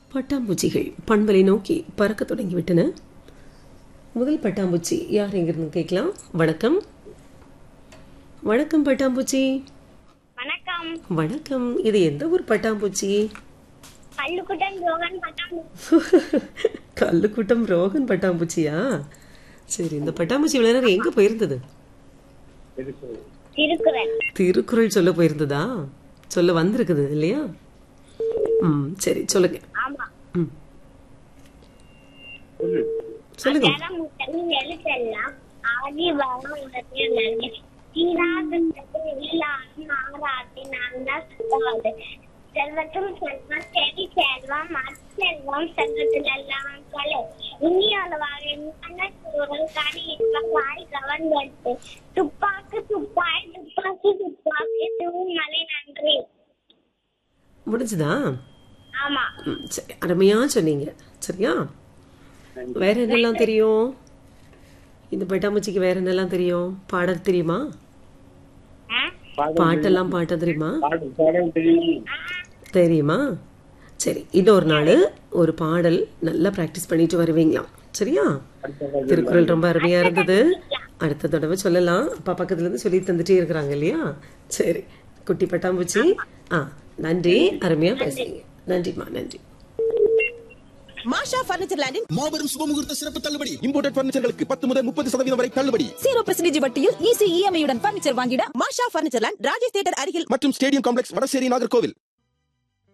பட்டாம்பூச்சிகள் பண்பலை நோக்கி பறக்க தொடங்கிவிட்டன முதல் பட்டாம்பூச்சி யார் எங்கிருந்து கேட்கலாம் வணக்கம் வணக்கம் பட்டாம்பூச்சி வணக்கம் வணக்கம் இது எந்த ஊர் பட்டாம்பூச்சி பள்ளுக்குட்டன் ரோகன் பட்டம் கல்லுக்கூட்டம் ரோகன் பட்டாம்பூச்சியா சரி இந்த பட்டாம்பூச்சி விளையாட எங்க போயிருந்தது திருக்குறள் திருக்குறள் சொல்ல போயிருந்ததா சொல்ல வந்திருக்குது இல்லையா ம் சரி சொல்லுங்க ஆமா ம் சொல்லுங்க அகர முதல் எழுத்தெல்லாம் ஆதி வரும் உலகிய நன்மை தீராதது இல்லாமல் ஆராதி நான் சுத்தவாது செல்வத்தும் செல்வம் செடி செல்வம் செல்வம் செல்வத்தில் எல்லாம் கொலை இனியளவாக இன்மான சூழல் கடி இன்பம் வாய் கவர்ந்தெடுத்து துப்பாக்கு துப்பாய் துப்பாக்கி துப்பாக்கி தூமலை நன்றி முடிஞ்சுதா ஆமா ம், சரி அருமையா சொன்னீங்க சரியா வேற என்னெல்லாம் தெரியும் இந்த பட்டாம்பூச்சிக்கு வேற என்னெல்லாம் தெரியும் பாட தெரியுமா ஆ? பாட்டெல்லாம் பாட்ட தெரியுமா பாடல் பாடல் தெரியும் தெரியுமா சரி இன்னொரு நாள் ஒரு பாடல் நல்லா ப்ராக்டிஸ் பண்ணிட்டு வருவீங்களாம் சரியா திருக்குறள் ரொம்ப அருமையா இருந்தது அடுத்த தடவை சொல்லலாம் அப்பா பக்கத்துல இருந்து சொல்லி தந்துட்டே இருக்கிறாங்க இல்லையா சரி குட்டி பட்டாம்பூச்சி ஆ நன்றி அருமையா பேசுறீங்க நன்றிம்மா நன்றி மாஷா பர்னிச்சர் லேண்டின் மாபெரும் சுபமுகூர்த்த சிறப்பு தள்ளுபடி இம்போர்டட் பர்னிச்சர்களுக்கு பத்து முதல் முப்பது சதவீதம் வரை தள்ளுபடி ஜீரோ பெர்சன்டேஜ் வட்டியில் ஈஸி இஎம்ஐ உடன் பர்னிச்சர் வாங்கிட Masha furniture land Rajesh theatre அருகில் மற்றும் ஸ்டேடியம் காம்ப்ளெக்ஸ் வடசேரி நாகர்கோவில்